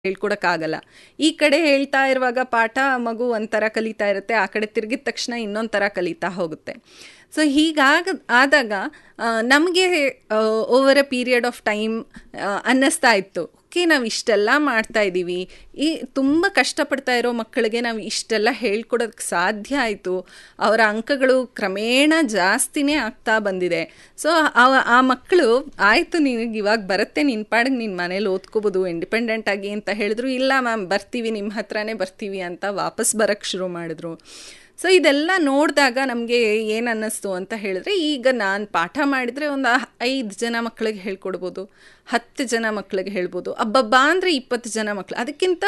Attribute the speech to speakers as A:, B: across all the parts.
A: ಹೇಳ್ಕೊಡಕ್ಕಾಗಲ್ಲ ಈ ಕಡೆ ಹೇಳ್ತಾ ಇರುವಾಗ ಪಾಠ ಮಗು ಒಂಥರ ಕಲಿತಾ ಇರುತ್ತೆ ಆ ಕಡೆ ತಿರುಗಿದ ತಕ್ಷಣ ಇನ್ನೊಂದು ಥರ ಕಲಿತಾ ಹೋಗುತ್ತೆ ಸೊ ಹೀಗಾಗ ಆದಾಗ ನಮಗೆ over a period of time ಅನ್ನಿಸ್ತಾ ಇತ್ತು ಓಕೆ ನಾವು ಇಷ್ಟೆಲ್ಲ ಮಾಡ್ತಾ ಇದ್ದೀವಿ ಈ ತುಂಬ ಕಷ್ಟಪಡ್ತಾ ಇರೋ ಮಕ್ಕಳಿಗೆ ನಾವು ಇಷ್ಟೆಲ್ಲ ಹೇಳ್ಕೊಡೋದಕ್ಕೆ ಸಾಧ್ಯ ಆಯಿತು ಅವರ ಅಂಕಗಳು ಕ್ರಮೇಣ ಜಾಸ್ತಿನೇ ಆಗ್ತಾ ಬಂದಿದೆ ಸೊ ಆ ಮಕ್ಕಳು ಆಯಿತು ನಿನಗೆ ಇವಾಗ ಬರುತ್ತೆ ನಿನ್ನ ಪಾಡಿಗೆ ನಿನ್ನ ಮನೇಲಿ ಓದ್ಕೋಬೋದು ಇಂಡಿಪೆಂಡೆಂಟ್ ಆಗಿ ಅಂತ ಹೇಳಿದ್ರು ಇಲ್ಲ ಮ್ಯಾಮ್ ಬರ್ತೀವಿ ನಿಮ್ಮ ಹತ್ರನೇ ಬರ್ತೀವಿ ಅಂತ ವಾಪಸ್ ಬರೋಕ್ಕೆ ಶುರು ಮಾಡಿದ್ರು ಸೊ ಇದೆಲ್ಲ ನೋಡಿದಾಗ ನಮಗೆ ಏನು ಅನ್ನಿಸ್ತು ಅಂತ ಹೇಳಿದ್ರೆ ಈಗ ನಾನು ಪಾಠ ಮಾಡಿದರೆ ಒಂದು ಐದು ಜನ ಮಕ್ಕಳಿಗೆ ಹೇಳ್ಕೊಡ್ಬೋದು ಹತ್ತು ಜನ ಮಕ್ಕಳಿಗೆ ಹೇಳ್ಬೋದು ಅಬ್ಬಬ್ಬ ಅಂದರೆ ಇಪ್ಪತ್ತು ಜನ ಮಕ್ಕಳು ಅದಕ್ಕಿಂತ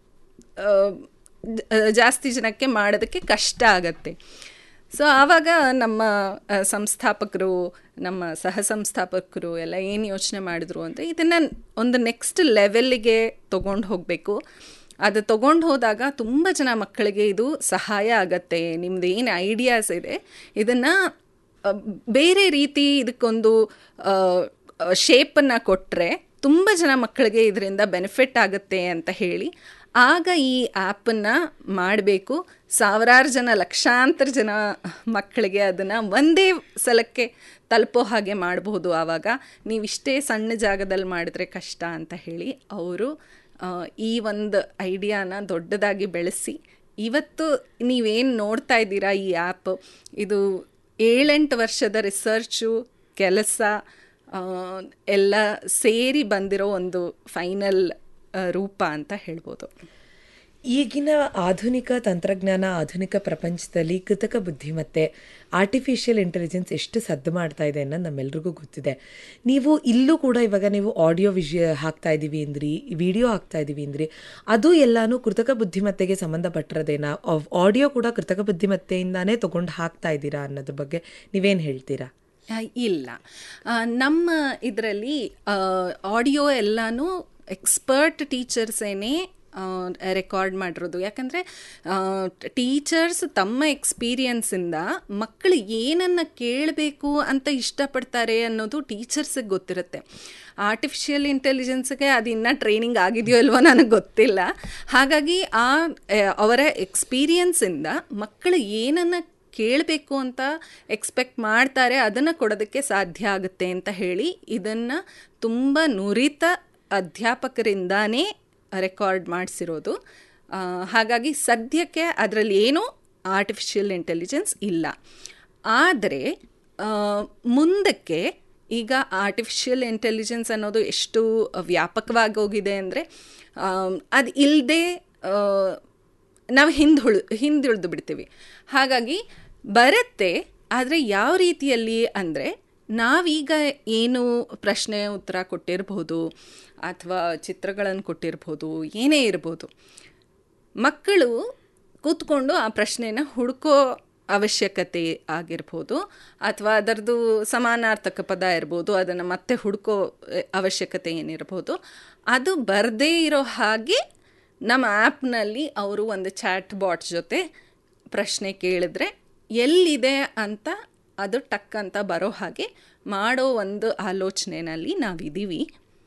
A: ಜಾಸ್ತಿ ಜನಕ್ಕೆ ಮಾಡೋದಕ್ಕೆ ಕಷ್ಟ ಆಗತ್ತೆ ಸೊ ಆವಾಗ ನಮ್ಮ ಸಂಸ್ಥಾಪಕರು ನಮ್ಮ ಸಹ ಸಂಸ್ಥಾಪಕರು ಎಲ್ಲ ಏನು ಯೋಚನೆ ಮಾಡಿದ್ರು ಅಂದರೆ ಇದನ್ನು ಒಂದು ನೆಕ್ಸ್ಟ್ ಲೆವೆಲ್ಲಿಗೆ ತೊಗೊಂಡು ಹೋಗಬೇಕು ಅದು ತೊಗೊಂಡು ಹೋದಾಗ ತುಂಬ ಜನ ಮಕ್ಕಳಿಗೆ ಇದು ಸಹಾಯ ಆಗತ್ತೆ ನಿಮ್ದು ಏನು ಐಡಿಯಾಸ್ ಇದೆ ಇದನ್ನು ಬೇರೆ ರೀತಿ ಇದಕ್ಕೊಂದು ಶೇಪನ್ನು ಕೊಟ್ಟರೆ ತುಂಬ ಜನ ಮಕ್ಕಳಿಗೆ ಇದರಿಂದ ಬೆನಿಫಿಟ್ ಆಗುತ್ತೆ ಅಂತ ಹೇಳಿ ಆಗ ಈ ಆ್ಯಪನ್ನು ಮಾಡಬೇಕು ಸಾವಿರಾರು ಜನ ಲಕ್ಷಾಂತರ ಜನ ಮಕ್ಕಳಿಗೆ ಅದನ್ನು ಒಂದೇ ಸಲಕ್ಕೆ ತಲುಪೋ ಹಾಗೆ ಮಾಡಬಹುದು ಆವಾಗ ನೀವಿಷ್ಟೇ ಸಣ್ಣ ಜಾಗದಲ್ಲಿ ಮಾಡಿದ್ರೆ ಕಷ್ಟ ಅಂತ ಹೇಳಿ ಅವರು ಈ ಒಂದು ಐಡಿಯಾನ ದೊಡ್ಡದಾಗಿ ಬೆಳೆಸಿ ಇವತ್ತು ನೀವೇನು ನೋಡ್ತಾ ಇದ್ದೀರಾ ಈ ಆ್ಯಪ್ ಇದು ಏಳೆಂಟು ವರ್ಷದ ರಿಸರ್ಚು ಕೆಲಸ ಎಲ್ಲ ಸೇರಿ ಬಂದಿರೋ ಒಂದು ಫೈನಲ್ ರೂಪ ಅಂತ ಹೇಳ್ಬೋದು
B: ಈಗಿನ ಆಧುನಿಕ ತಂತ್ರಜ್ಞಾನ ಆಧುನಿಕ ಪ್ರಪಂಚದಲ್ಲಿ ಕೃತಕ ಬುದ್ಧಿಮತ್ತೆ ಆರ್ಟಿಫಿಷಿಯಲ್ ಇಂಟೆಲಿಜೆನ್ಸ್ ಎಷ್ಟು ಸದ್ದು ಮಾಡ್ತಾ ಇದೆ ಅನ್ನೋದು ನಮ್ಮೆಲ್ರಿಗೂ ಗೊತ್ತಿದೆ ನೀವು ಇಲ್ಲೂ ಕೂಡ ಇವಾಗ ನೀವು ಆಡಿಯೋ ವಿಷಯ ಹಾಕ್ತಾ ಇದ್ದೀವಿ ಅಂದ್ರಿ ವಿಡಿಯೋ ಹಾಕ್ತಾ ಇದ್ದೀವಿ ಅಂದ್ರಿ ಅದು ಎಲ್ಲಾನು ಕೃತಕ ಬುದ್ಧಿಮತ್ತೆಗೆ ಸಂಬಂಧಪಟ್ಟಿರೋದೇನಾ ಆಡಿಯೋ ಕೂಡ ಕೃತಕ ಬುದ್ಧಿಮತ್ತೆಯಿಂದಾನೇ ತೊಗೊಂಡು ಹಾಕ್ತಾ ಇದ್ದೀರಾ ಅನ್ನೋದ್ರ ಬಗ್ಗೆ ನೀವೇನು ಹೇಳ್ತೀರಾ
A: ಇಲ್ಲ ನಮ್ಮ ಇದರಲ್ಲಿ ಆಡಿಯೋ ಎಲ್ಲನೂ ಎಕ್ಸ್ಪರ್ಟ್ ಟೀಚರ್ಸೇನೆ ರೆಕಾರ್ಡ್ ಮಾಡಿರೋದು ಯಾಕಂದರೆ ಟೀಚರ್ಸ್ ತಮ್ಮ ಎಕ್ಸ್ಪೀರಿಯನ್ಸಿಂದ ಮಕ್ಕಳು ಏನನ್ನು ಕೇಳಬೇಕು ಅಂತ ಇಷ್ಟಪಡ್ತಾರೆ ಅನ್ನೋದು ಟೀಚರ್ಸಿಗೆ ಗೊತ್ತಿರುತ್ತೆ ಆರ್ಟಿಫಿಷಿಯಲ್ ಇಂಟೆಲಿಜೆನ್ಸ್ಗೆ ಅದು ಇನ್ನೂ ಟ್ರೈನಿಂಗ್ ಆಗಿದೆಯೋ ಇಲ್ವೋ ನನಗೆ ಗೊತ್ತಿಲ್ಲ ಹಾಗಾಗಿ ಆ ಅವರ ಎಕ್ಸ್ಪೀರಿಯನ್ಸಿಂದ ಮಕ್ಕಳು ಏನನ್ನು ಕೇಳಬೇಕು ಅಂತ ಎಕ್ಸ್ಪೆಕ್ಟ್ ಮಾಡ್ತಾರೆ ಅದನ್ನು ಕೊಡೋದಕ್ಕೆ ಸಾಧ್ಯ ಆಗುತ್ತೆ ಅಂತ ಹೇಳಿ ಇದನ್ನು ತುಂಬ ನುರಿತ ಅಧ್ಯಾಪಕರಿಂದಾನೇ ರೆಕಾರ್ಡ್ ಮಾಡಿಸಿರೋದು ಹಾಗಾಗಿ ಸದ್ಯಕ್ಕೆ ಅದರಲ್ಲಿ ಏನೂ ಆರ್ಟಿಫಿಷಿಯಲ್ ಇಂಟೆಲಿಜೆನ್ಸ್ ಇಲ್ಲ ಆದರೆ ಮುಂದಕ್ಕೆ ಈಗ ಆರ್ಟಿಫಿಷಿಯಲ್ ಇಂಟೆಲಿಜೆನ್ಸ್ ಅನ್ನೋದು ಎಷ್ಟು ವ್ಯಾಪಕವಾಗಿ ಹೋಗಿದೆ ಅಂದರೆ ಅದು ಇಲ್ಲದೆ ನಾವು ಹಿಂದೆ ಹುಳು ಹಿಂದುಳಿದು ಬಿಡ್ತೀವಿ ಹಾಗಾಗಿ ಬರುತ್ತೆ ಆದರೆ ಯಾವ ರೀತಿಯಲ್ಲಿ ಅಂದರೆ ನಾವೀಗ ಏನು ಪ್ರಶ್ನೆ ಉತ್ತರ ಕೊಟ್ಟಿರ್ಬೋದು ಅಥವಾ ಚಿತ್ರಗಳನ್ನು ಕೊಟ್ಟಿರ್ಬೋದು ಏನೇ ಇರ್ಬೋದು ಮಕ್ಕಳು ಕೂತ್ಕೊಂಡು ಆ ಪ್ರಶ್ನೆನ ಹುಡುಕೋ ಅವಶ್ಯಕತೆ ಆಗಿರ್ಬೋದು ಅಥವಾ ಅದರದ್ದು ಸಮಾನಾರ್ಥಕ ಪದ ಇರ್ಬೋದು ಅದನ್ನು ಮತ್ತೆ ಹುಡುಕೋ ಅವಶ್ಯಕತೆ ಏನಿರ್ಬೋದು ಅದು ಬರದೇ ಇರೋ ಹಾಗೆ ನಮ್ಮ ಆ್ಯಪ್ನಲ್ಲಿ ಅವರು ಒಂದು ಚಾಟ್ ಬಾಟ್ ಜೊತೆ ಪ್ರಶ್ನೆ ಕೇಳಿದ್ರೆ ಎಲ್ಲಿದೆ ಅಂತ ಅದು ಟಕ್ ಅಂತ ಬರೋ ಹಾಗೆ ಮಾಡೋ ಒಂದು ಆಲೋಚನೆಯಲ್ಲಿ ನಾವಿದ್ದೀವಿ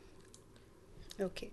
C: ಓಕೆ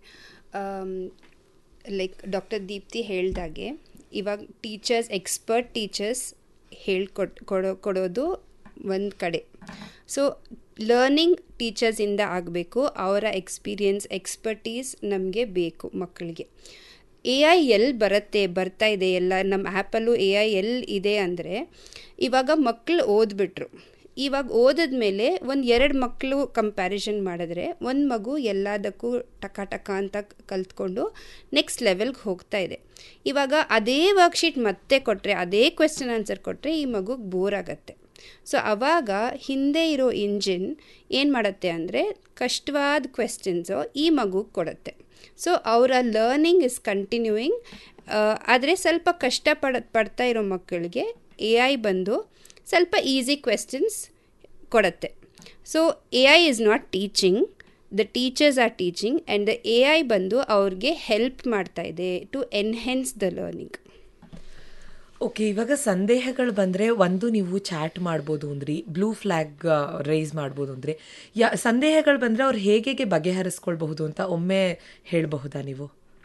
C: ಲೈಕ್ ಡಾಕ್ಟರ್ ದೀಪ್ತಿ ಹೇಳ್ದಾಗೆ ಇವಾಗ ಟೀಚರ್ಸ್ ಎಕ್ಸ್ಪರ್ಟ್ ಟೀಚರ್ಸ್ ಹೇಳ್ಕೊಟ್ ಕೊಡೋ ಕೊಡೋದು ಒಂದು ಕಡೆ ಸೊ ಲರ್ನಿಂಗ್ ಟೀಚರ್ಸಿಂದ ಆಗಬೇಕು ಅವರ ಎಕ್ಸ್ಪೀರಿಯನ್ಸ್ ಎಕ್ಸ್ಪರ್ಟೀಸ್ ನಮಗೆ ಬೇಕು ಮಕ್ಕಳಿಗೆ ಎ ಐ ಎಲ್ಲಿ ಬರುತ್ತೆ ಬರ್ತಾ ಇದೆ ಎಲ್ಲ ನಮ್ಮ ಆ್ಯಪಲ್ಲೂ ಎ ಐ ಎಲ್ಲಿ ಇದೆ ಅಂದರೆ ಇವಾಗ ಮಕ್ಕಳು ಓದ್ಬಿಟ್ರು ಇವಾಗ ಓದಿದ ಮೇಲೆ ಒಂದು ಎರಡು ಮಕ್ಕಳು ಕಂಪ್ಯಾರಿಸನ್ ಮಾಡಿದ್ರೆ ಒಂದು ಮಗು ಎಲ್ಲದಕ್ಕೂ ಟಕ ಟಕ ಅಂತ ಕಲ್ತ್ಕೊಂಡು ನೆಕ್ಸ್ಟ್ ಲೆವೆಲ್ಗೆ ಹೋಗ್ತಾ ಇದೆ ಇವಾಗ ಅದೇ ವರ್ಕ್ಶೀಟ್ ಮತ್ತೆ ಕೊಟ್ಟರೆ ಅದೇ ಕ್ವೆಶ್ಚನ್ ಆನ್ಸರ್ ಕೊಟ್ಟರೆ ಈ ಮಗುಗೆ ಬೋರ್ ಆಗುತ್ತೆ ಸೊ ಆವಾಗ ಹಿಂದೆ ಇರೋ ಇಂಜಿನ್ ಏನು ಮಾಡುತ್ತೆ ಅಂದರೆ ಕಷ್ಟವಾದ ಕ್ವೆಶ್ಚನ್ಸು ಈ ಮಗುಗೆ ಕೊಡುತ್ತೆ ಸೊ ಅವರ ಲರ್ನಿಂಗ್ ಇಸ್ ಕಂಟಿನ್ಯೂಯಿಂಗ್ ಆದರೆ ಸ್ವಲ್ಪ ಕಷ್ಟಪಡ ಪಡ್ತಾ ಇರೋ ಮಕ್ಕಳಿಗೆ ಎ ಐ ಬಂದು ಸ್ವಲ್ಪ ಈಸಿ ಕ್ವೆಶ್ಚನ್ಸ್ ಕೊಡುತ್ತೆ so A I is not teaching the teachers are teaching and the A I ಬಂದು ಅವ್ರಿಗೆ ಹೆಲ್ಪ್ ಮಾಡ್ತಾ ಇದೆ to enhance the learning
B: okay ಇವಾಗ ಸಂದೇಹಗಳು ಬಂದರೆ ಒಂದು ನೀವು ಚಾಟ್ ಮಾಡ್ಬೋದು ಅಂದ್ರಿ ಬ್ಲೂ ಫ್ಲ್ಯಾಗ್ ರೈಸ್ ಮಾಡ್ಬೋದು ಅಂದರೆ ಯಾ ಸಂದೇಹಗಳು ಬಂದರೆ ಅವ್ರು ಹೇಗೆ ಬಗೆಹರಿಸ್ಕೊಳ್ಬಹುದು ಅಂತ ಒಮ್ಮೆ ಹೇಳಬಹುದಾ ನೀವು